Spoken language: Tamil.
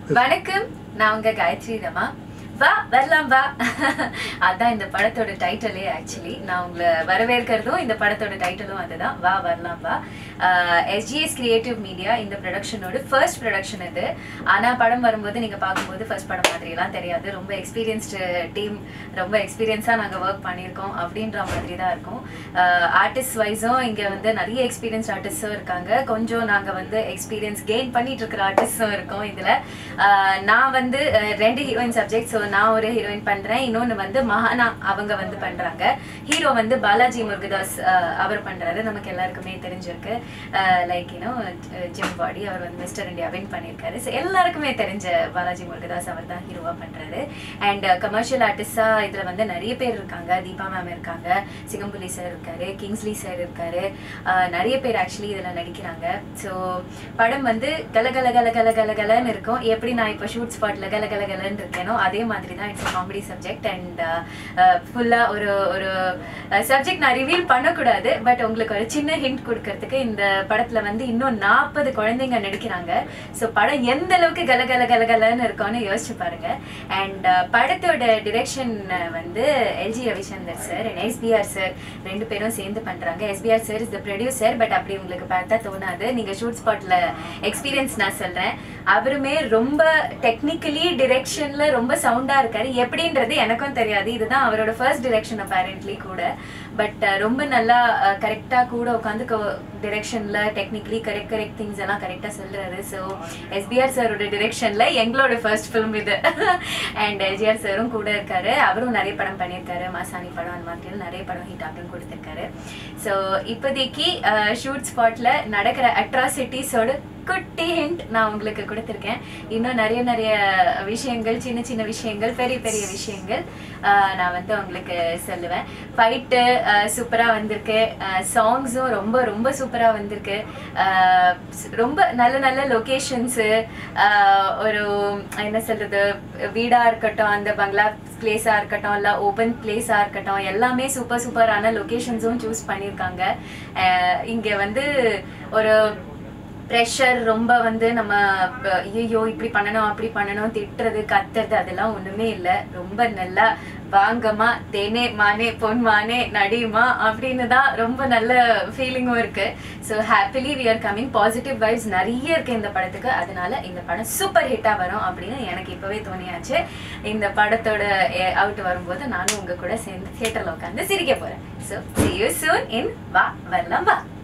வணக்கம் நான் உங்க காயத்ரி ரமா வா வரலாம் வா அதான் இந்த படத்தோட டைட்டிலே ஆக்சுவலி நான் உங்களை வரவேற்கிறதும் இந்த படத்தோட டைட்டிலும் அதுதான் வா வரலாம் வா எஸ்ஜிஎஸ் கிரியேட்டிவ் மீடியா இந்த ப்ரொடக்ஷனோட ஃபர்ஸ்ட் ப்ரொடக்ஷன் இது ஆனா படம் வரும்போது நீங்க பார்க்கும்போது ஃபர்ஸ்ட் படம் மாதிரிலாம் தெரியாது ரொம்ப எக்ஸ்பீரியன்ஸ்டு டீம் ரொம்ப எக்ஸ்பீரியன்ஸாக நாங்கள் ஒர்க் பண்ணியிருக்கோம் அப்படின்ற மாதிரி தான் இருக்கும் ஆர்டிஸ்ட் வைஸும் இங்கே வந்து நிறைய எக்ஸ்பீரியன்ஸ் ஆர்டிஸ்டும் இருக்காங்க கொஞ்சம் நாங்கள் வந்து எக்ஸ்பீரியன்ஸ் கெயின் பண்ணிட்டு இருக்கிற ஆர்டிஸ்டும் இருக்கோம் இதில் நான் வந்து அஹ், ரெண்டு ஹீரோயின் சப்ஜெக்ட் ஸோ நான் ஒரு ஹீரோயின் பண்ணுறேன் இன்னொன்று வந்து மகானா அவங்க வந்து பண்ணுறாங்க ஹீரோ வந்து பாலாஜி முருகதாஸ் அஹ், அவர் பண்ணுறாரு நமக்கு எல்லாருக்குமே தெரிஞ்சிருக்கு லைக் யூனோ ஜிம் பாடி அவர் வந்து மிஸ்டர் இந்தியா வின் பண்ணியிருக்காரு ஸோ எல்லாருக்குமே தெரிஞ்ச பாலாஜி முருகதாஸ் அவர் தான் ஹீரோவாக பண்ணுறாரு அண்ட் கமர்ஷியல் ஆர்டிஸ்டாக இதில் வந்து நிறைய பேர் இருக்காங்க தீபா மேம் இருக்காங்க சிங்கம்புலி சார் இருக்காரு கிங்ஸ்லி சார் இருக்காரு அஹ், நிறைய பேர் ஆக்சுவலி இதில் நடிக்கிறாங்க ஸோ படம் வந்து கல கல கல கல கல கலன்னு இருக்கும் எப்படி நான் இப்போ ஷூட் ஸ்பாட்டில் கல கல கலன்னு இருக்கேனோ அதே மாதிரி தான் இட்ஸ் காமெடி சப்ஜெக்ட் அண்ட் ஃபுல்லாக ஒரு ஒரு சப்ஜெக்ட் நான் ரிவீல் பண்ணக்கூடாது பட் உங்களுக்கு ஒரு சின்ன ஹிண்ட் கொடுக்கறதுக்கு இந்த படத்தில் வந்து இன்னும் நாற்பது குழந்தைங்க நடிக்கிறாங்க ஸோ படம் எந்த அளவுக்கு கல கல கல கலன்னு இருக்கும்னு யோசிச்சு பாருங்க அண்ட் படத்தோட டிரெக்ஷன் வந்து LG Ravichandar sir and SPR sir ரெண்டு பேரும் சேர்ந்து பண்றாங்க SPR sir is the producer but அப்படி உங்களுக்கு பார்த்தா தோணாது நீங்க ஷூட் ஸ்பாட்ல எக்ஸ்பீரியன்ஸ் நான் சொல்றேன் அவருமே ரொம்ப டெக்னிக்கலி டிரெக்ஷன்ல ரொம்ப சவுண்டா இருக்காரு எப்படின்றது எனக்கும் தெரியாது இதுதான் அவரோட ஃபர்ஸ்ட் டிரெக்ஷன் அப்பேரண்ட்லி கூட பட் ரொம்ப நல்லா கரெக்டா கூட உட்காந்து டிரெக்ஷன்ல டெக்னிக்கலி கரெக்ட் கரெக்ட் திங்ஸ் எல்லாம் கரெக்டா சொல்றாரு ஸோ எஸ்பிஆர் சாரோட டிரெக்ஷன்ல எங்களோட ஃபர்ஸ்ட் ஃபிலிம் இது அண்ட் எஸ்ஜிஆர் சாரும் கூட இருக்காரு அவரும் நிறைய படம் பண்ணியிருக்காரு மாசாணி படம் அந்த மாதிரி நிறைய படம் ஹிட் அப்படின்னு கொடுத்துருக்காரு ஸோ இப்போதைக்கு ஷூட் ஸ்பாட்ல நடக்கிற அட்ராசிட்டிஸோட குட்டி ஹிண்ட் நான் உங்களுக்கு கொடுத்துருக்கேன் இன்னும் நிறைய நிறைய விஷயங்கள் சின்ன சின்ன விஷயங்கள் பெரிய பெரிய விஷயங்கள் ஆஹ் நான் வந்து உங்களுக்கு சொல்லுவேன் ஃபைட்டு சூப்பராக வந்திருக்கு சாங்ஸும் ரொம்ப ரொம்ப சூப்பராக வந்திருக்கு ஆஹ் ரொம்ப நல்ல நல்ல லொக்கேஷன்ஸு ஒரு என்ன சொல்றது வீடாக இருக்கட்டும் அந்த பங்களா பிளேஸாக இருக்கட்டும் இல்லை ஓப்பன் பிளேஸாக இருக்கட்டும் எல்லாமே சூப்பர் சூப்பரான லொக்கேஷன்ஸும் சூஸ் பண்ணியிருக்காங்க இங்கே வந்து ஒரு ப்ரெஷர் ரொம்ப வந்து நம்ம ப- ஐயையோ இப்படி பண்ணணும் அப்படி பண்ணணும் திட்டுறது கத்துறது அதெல்லாம் ஒண்ணுமே இல்லை ரொம்ப நல்லா வாங்கம்மா தேனே மானே பொன் மானே நடிமா அப்படின்னு தான் ரொம்ப நல்ல ஃபீலிங்கும் இருக்கு so happily we are coming positive vibes நிறைய இருக்கு இந்த படத்துக்கு அதனால இந்த படம் சூப்பர் ஹிட்டா வரும் அப்படின்னு எனக்கு இப்பவே தோணியாச்சு இந்த படத்தோட அவுட் வரும்போது நானும் உங்க கூட சேர்ந்து தியேட்டர்ல உட்காந்து சிரிக்க போறேன் so see you soon in வா வரலாம் வா